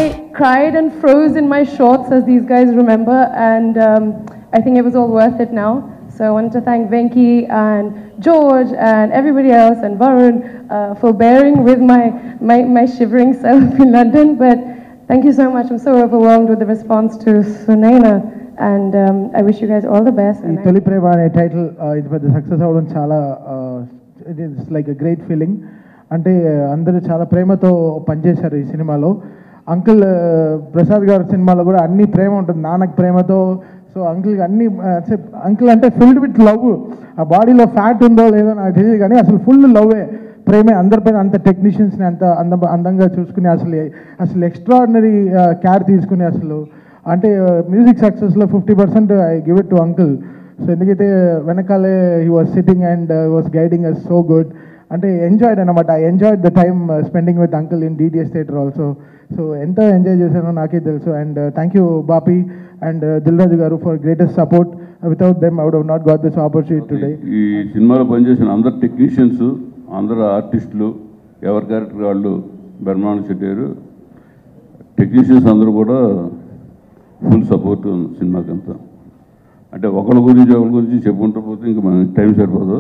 I cried and froze in my shorts, as these guys remember, and um, I think it was all worth it now. So I wanted to thank Venki and George and everybody else and Varun uh, for bearing with my, my, my shivering self in London. But thank you so much. I'm so overwhelmed with the response to Sunaina. And um, I wish you guys all the best. ఈ And I- తొలి ప్రేమ అనే title ఇది పెద్ద success అవ్వడం చాలా it is like a great feeling అంటే అందరూ చాలా ప్రేమతో పనిచేశారు ఈ సినిమాలో అంకుల్ ప్రసాద్ గారి సినిమాలో కూడా అన్ని ప్రేమ ఉంటుంది నాన్నకి ప్రేమతో సో అంకుల్కి అన్ని అంకుల్ అంటే ఫిల్డ్ విత్ లవ్ ఆ బాడీలో ఫ్యాట్ ఉందో లేదో నాకు తెలియదు కానీ అసలు ఫుల్ లవ్వే ప్రేమే అందరిపైన అంత టెక్నీషియన్స్ని అంత అంద అందంగా చూసుకుని అసలు అసలు ఎక్స్ట్రాడినరీ కేర్ తీసుకుని అసలు అంటే మ్యూజిక్ సక్సెస్లో fifty percent I give it to uncle so ఎందుకైతే వెనకాలే he was sitting and was guiding us so good అంటే ఎంజాయ్డ్ అనమాట I enjoyed the time spending with uncle in DDS theatre also so ఎంత enjoy చేశానో నాకే తెలుసు and thank you Bapi and Dil Raju garu for greatest support without them I would not got this opportunity today ఈ సినిమాలో పనిచేసిన అందరు టెక్నీషియన్స్ అందరు ఆర్టిస్టులు ఎవరి క్యారెక్టర్ వాళ్ళు బ్రహ్మాండ చెట్టారు టెక్నీషియన్స్ అందరూ కూడా ఫుల్ సపోర్ట్ సినిమాకి అంతా అంటే ఒకళ్ళ గురించి ఒకరి గురించి చెప్పుకుంటూ పోతే ఇంకా మన టైం సరిపోదు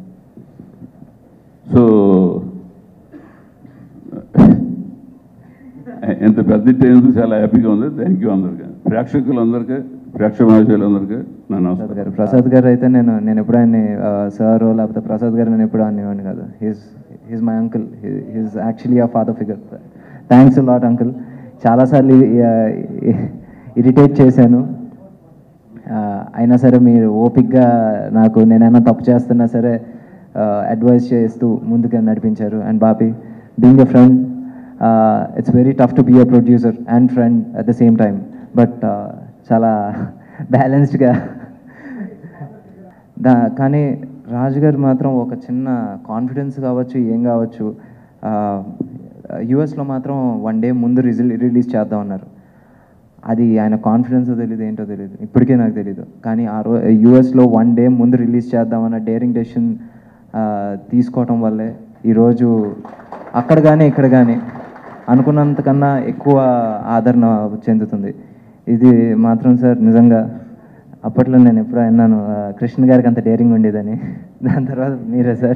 సో ఎంత పెద్ద టైం చాలా హ్యాపీగా ఉంది థ్యాంక్ యూ అందరికీ ప్రేక్షకులందరికీ ప్రేక్షక మహాశయులందరికీ నా ప్రసాద్ నమస్కారం గారు ప్రసాద్ గారు అయితే నేను నేను ఎప్పుడు ఆయన్ని సార్ లేకపోతే ప్రసాద్ గారు నేను ఎప్పుడు అనేవాడిని కాదు he's he's my uncle he's actually ఆ father figure thanks lot uncle చాలాసార్లు ఇరిటేట్ చేశాను ఆ, అయినా సరే మీరు ఓపిక్గా నాకు నేనైనా తప్పు చేస్తున్నా సరే అడ్వైస్ చేస్తూ ముందుగా నడిపించారు and Bapi being a friend it's very tough to be a producer and friend at the same time but చాలా బ్యాలెన్స్డ్గా దా కానీ రాజు గారు మాత్రం ఒక చిన్న కాన్ఫిడెన్స్ కావచ్చు ఏం కావచ్చు యుఎస్లో మాత్రం వన్ డే ముందు రిజిల్ రిలీజ్ చేద్దాం అన్నారు అది ఆయన కాన్ఫిడెన్స్ తెలియదు ఏంటో తెలియదు ఇప్పటికే నాకు తెలియదు కానీ ఆ రో యూఎస్లో వన్ డే ముందు రిలీజ్ చేద్దామన్న డేరింగ్ డెసిషన్ తీసుకోవటం వల్లే ఈరోజు అక్కడ కానీ ఇక్కడ కానీ అనుకున్నంతకన్నా ఎక్కువ ఆదరణ చెందుతుంది ఇది మాత్రం సార్ నిజంగా అప్పట్లో నేను ఎప్పుడో అన్నాను ఆ, కృష్ణ గారికి అంత డేరింగ్ ఉండేదని దాని తర్వాత మీరే sir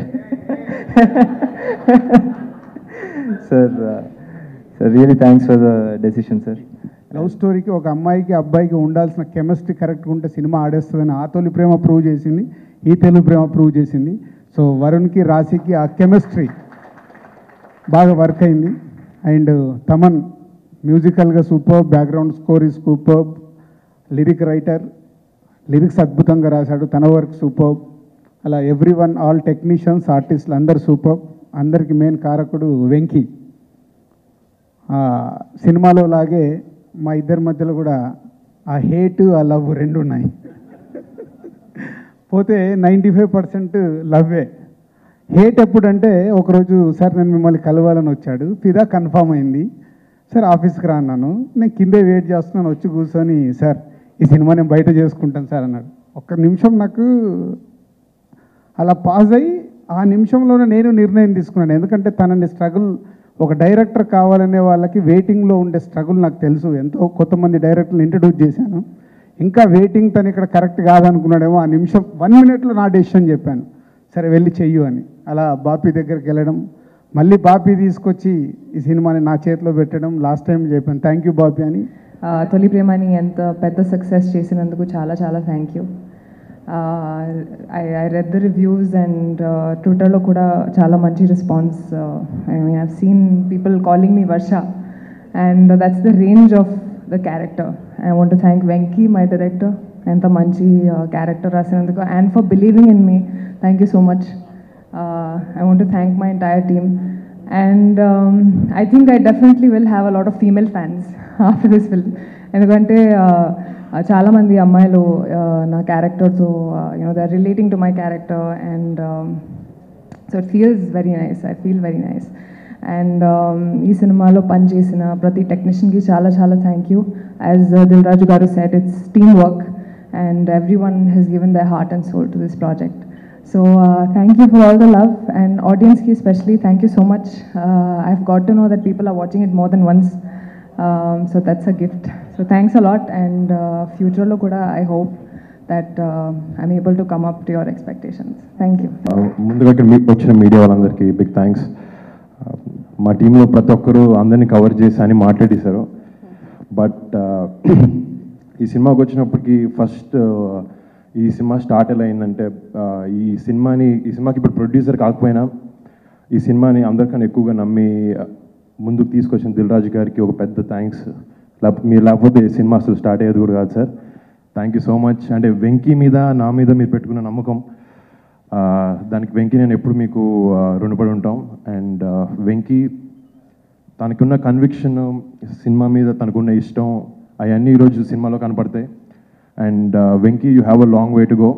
sir sir really thanks for the decision sir love స్టోరీకి ఒక అమ్మాయికి అబ్బాయికి ఉండాల్సిన కెమిస్ట్రీ కరెక్ట్గా ఉంటే సినిమా ఆడేస్తుందని ఆ తొలి ప్రేమ ప్రూవ్ చేసింది ఈ తెలుగు ప్రేమ ప్రూవ్ చేసింది సో వరుణ్కి రాశికి ఆ కెమిస్ట్రీ బాగా వర్క్ అయింది అండ్ తమన్ మ్యూజికల్గా super background score is super lyric writer lyrics అద్భుతంగా రాశాడు తన వర్క్ సూపర్ అలా ఎవ్రీ వన్ ఆల్ టెక్నీషియన్స్ ఆర్టిస్టులు అందరు సూపర్ అందరికి మెయిన్ కారకుడు వెంకీ ఆ, సినిమాలో లాగే మా ఇద్దరి మధ్యలో కూడా ఆ హేట్ ఆ లవ్ రెండు ఉన్నాయి పోతే నైంటీ ఫైవ్ పర్సెంట్ లవ్వే హేట్ ఎప్పుడంటే ఒకరోజు సార్ నేను మిమ్మల్ని కలవాలని వచ్చాడు ఫిదా కన్ఫామ్ అయింది సార్ ఆఫీస్కి రా అన్నాను నేను కిందే వెయిట్ చేస్తున్నాను వచ్చి కూర్చొని సార్ ఈ సినిమా నేను బయట చేసుకుంటాను సార్ అన్నాడు ఒక్క నిమిషం నాకు అలా పాజ్ అయ్యి ఆ నిమిషంలోనే నేను నిర్ణయం తీసుకున్నాను ఎందుకంటే తనని స్ట్రగుల్ ఒక డైరెక్టర్ కావాలనే వాళ్ళకి వెయిటింగ్లో ఉండే స్ట్రగుల్ నాకు తెలుసు ఎంతో కొంతమంది డైరెక్టర్లు ఇంట్రడ్యూస్ చేశాను ఇంకా వెయిటింగ్ తను ఇక్కడ కరెక్ట్ కాదనుకున్నాడేమో ఆ నిమిషం వన్ మినిట్లో నా డెసిషన్ చెప్పాను సరే వెళ్ళి చెయ్యు అని అలా బాపీ దగ్గరికి వెళ్ళడం మళ్ళీ బాపీ తీసుకొచ్చి ఈ సినిమాని నా చేతిలో పెట్టడం లాస్ట్ టైం చెప్పాను థ్యాంక్ యూ బాపీ అని ఆ, తొలి ప్రేమని ఎంత పెద్ద సక్సెస్ చేసినందుకు చాలా చాలా thank you I I read the reviews and ట్విట్టర్లో కూడా చాలా మంచి response I mean I've seen people calling me Varsha and that's the range of the character I want to thank Venky my director ఎంత మంచి క్యారెక్టర్ రాసినందుకు and for believing in me thank you so much I want to thank my entire team and I think I definitely will have a lot of female fans after this film ఎందుకంటే uh, uh, చాలామంది అమ్మాయిలు uh, నా క్యారెక్టర్తో you know they are relating to my character and so it feels very nice I feel very nice and ఈ సినిమాలో పనిచేసిన ప్రతి టెక్నీషియన్కి చాలా చాలా thank you as Dil Raju garu said it's team work and every one he's given the heart and soul to this project so thank you for all the love and ఆడియన్స్కి specially thank you so much I have got to know that people are watching it more than once so that's a gift so thanks a lot and ఫ్యూచర్లో కూడా I hope that I'm able to come up to your expectations thank you ముందుగా ఇక్కడ మీకు వచ్చిన media వాళ్ళందరికీ big thanks మా టీంలో ప్రతి ఒక్కరూ అందరినీ కవర్ చేసి అని మాట్లాడేశారు బట్ ఈ సినిమాకి వచ్చినప్పటికి ఫస్ట్ ఈ సినిమా స్టార్ట్ ఎలా అయిందంటే ఆ, ఈ సినిమాని ఈ సినిమాకి ఇప్పుడు ప్రొడ్యూసర్ కాకపోయినా ఈ సినిమాని అందరికన్నా ఎక్కువగా నమ్మి ముందుకు తీసుకొచ్చిన దిల్ రాజు గారికి ఒక పెద్ద థ్యాంక్స్ లేకపోతే మీరు లేకపోతే ఈ సినిమా అసలు స్టార్ట్ అయ్యేది కూడా కాదు sir thank you so much అంటే వెంకీ మీద నా మీద మీరు పెట్టుకున్న నమ్మకం ఆ, దానికి వెంకీ నేను ఎప్పుడు మీకు ఆ, రుణపడి ఉంటాం అండ్ వెంకీ తనకున్న కన్విక్షన్ సినిమా మీద తనకున్న ఇష్టం అవన్నీ ఈరోజు సినిమాలో కనపడతాయి and Venky you have a long way to go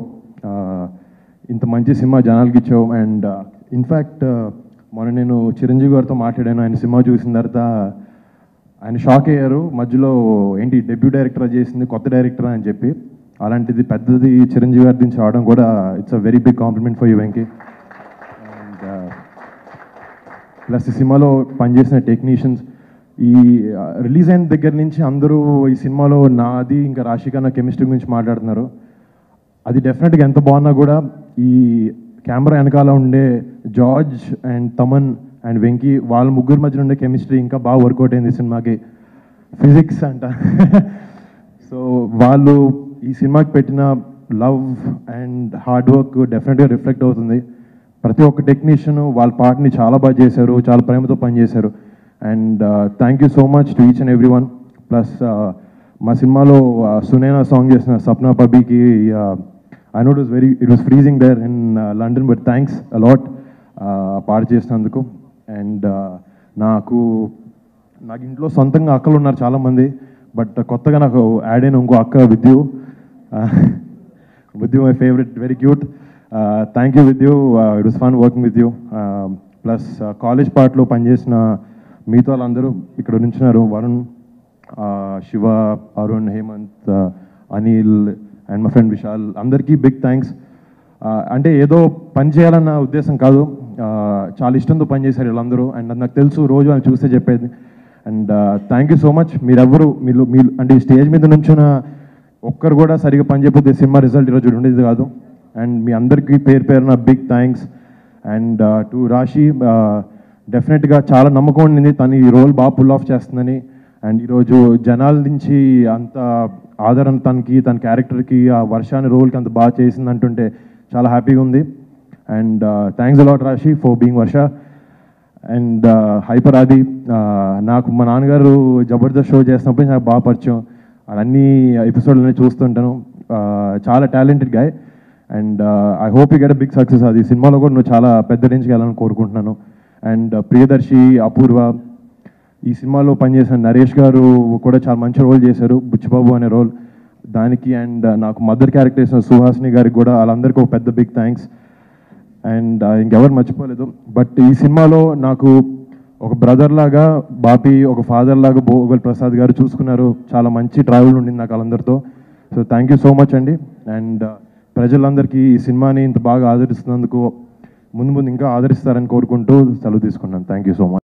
ఇంత మంచి సినిమా జనాలకి ఇచ్చావు అండ్ ఇన్ఫ్యాక్ట్ మొన్న నేను చిరంజీవి గారితో మాట్లాడాను ఆయన సినిమా చూసిన తర్వాత ఆయన షాక్ అయ్యారు మధ్యలో ఏంటి డెబ్యూ డైరెక్టర్ చేసింది కొత్త డైరెక్టర్ అని చెప్పి అలాంటిది పెద్దది చిరంజీవి గారి నుంచి రావడం కూడా it's a very big compliment for you Venky and plus ఈ సినిమాలో పనిచేసిన టెక్నీషియన్స్ ఈ రిలీజ్ అయిన దగ్గర నుంచి అందరూ ఈ సినిమాలో నాది ఇంకా రాశిక నా కెమిస్ట్రీ గురించి మాట్లాడుతున్నారు అది డెఫినెట్గా ఎంత బాగున్నా కూడా ఈ కెమెరా వెనకాల ఉండే George and Thaman and Venky వాళ్ళ ముగ్గురు మధ్య ఉండే కెమిస్ట్రీ ఇంకా బాగా వర్కౌట్ అయింది ఈ సినిమాకి ఫిజిక్స్ అంట సో వాళ్ళు ఈ సినిమాకి పెట్టిన లవ్ అండ్ హార్డ్ వర్క్ డెఫినెట్గా రిఫ్లెక్ట్ అవుతుంది ప్రతి ఒక్క టెక్నీషియన్ వాళ్ళ పార్ట్ని చాలా బాగా చేశారు చాలా ప్రేమతో పనిచేశారు and thank you so much to each and every one plus మా సినిమాలో uh, సునైనా సాంగ్ చేసిన సప్నా పబీకి I not was very it was freezing there in London but thanks a lot పాడు చేసినందుకు అండ్ నాకు నాకు ఇంట్లో సొంతంగా అక్కలు ఉన్నారు చాలామంది బట్ కొత్తగా నాకు యాడ్ అయిన ఇంకో అక్క Vidyu Vidyu my favourite very cute thank you Vidyu it was fun working with you plus college పార్ట్లో పనిచేసిన మిగతా వాళ్ళందరూ ఇక్కడ నుంచున్నారు Varun uh, Shiva Arun Hemanth uh, Anil and మా ఫ్రెండ్ విశాల్ అందరికీ బిగ్ థ్యాంక్స్ అంటే ఏదో పని చేయాలన్న ఉద్దేశం కాదు Uh, చాలా ఇష్టంతో పనిచేశారు వీళ్ళందరూ అండ్ నాకు తెలుసు రోజు వాళ్ళు చూస్తే చెప్పేది and thank you so much మీరెవ్వరు మీరు మీరు అంటే ఈ స్టేజ్ మీద నుంచున్న ఒక్కరు కూడా సరిగా పని చెప్పితే సినిమా రిజల్ట్ ఈరోజు ఉండేది కాదు అండ్ మీ అందరికీ పేరు పేరున బిగ్ థ్యాంక్స్ అండ్ టు రాశి డెఫినెట్గా చాలా నమ్మకం ఉండింది తను ఈ రోల్ బాగా పుల్ ఆఫ్ చేస్తుందని అండ్ ఈరోజు జనాల నుంచి అంత ఆదరణ తనకి తన క్యారెక్టర్కి ఆ వర్షాన్ని రోల్కి అంత బాగా చేసింది అంటుంటే చాలా హ్యాపీగా ఉంది and thanks a lot Raashi for being Varsha and hyper Aadi నాకు మా నాన్నగారు జబర్దస్త్ షో చేసినప్పుడు నాకు బాగా పరిచయం అన్ని ఎపిసోడ్లన్నీ చూస్తుంటాను Uh, చాలా talented guy and I hope you get big success అది సినిమాలో కూడా నువ్వు చాలా పెద్ద రేంజ్కి వెళ్ళాలని కోరుకుంటున్నాను అండ్ ప్రియదర్శి అపూర్వ ఈ సినిమాలో పనిచేసిన నరేష్ గారు కూడా చాలా మంచి రోల్ చేశారు బుచ్చిబాబు అనే రోల్ దానికి అండ్ నాకు మదర్ క్యారెక్టర్ చేసిన సుహాసిని గారికి కూడా వాళ్ళందరికీ ఒక పెద్ద బిగ్ థ్యాంక్స్ అండ్ ఇంకెవరు మర్చిపోలేదు బట్ ఈ సినిమాలో నాకు ఒక బ్రదర్ లాగా బాపి ఒక ఫాదర్ లాగా భోగల్ ప్రసాద్ గారు చూసుకున్నారు చాలా మంచి ట్రావెల్ ఉండింది నాకు వాళ్ళందరితో so thank you so much అండి అండ్ ప్రజలందరికీ ఈ సినిమాని ఇంత బాగా ఆదరిస్తున్నందుకు ముందు ముందు ఇంకా ఆదరిస్తారని కోరుకుంటూ సెలవు తీసుకున్నాను థ్యాంక్ యూ సో మచ్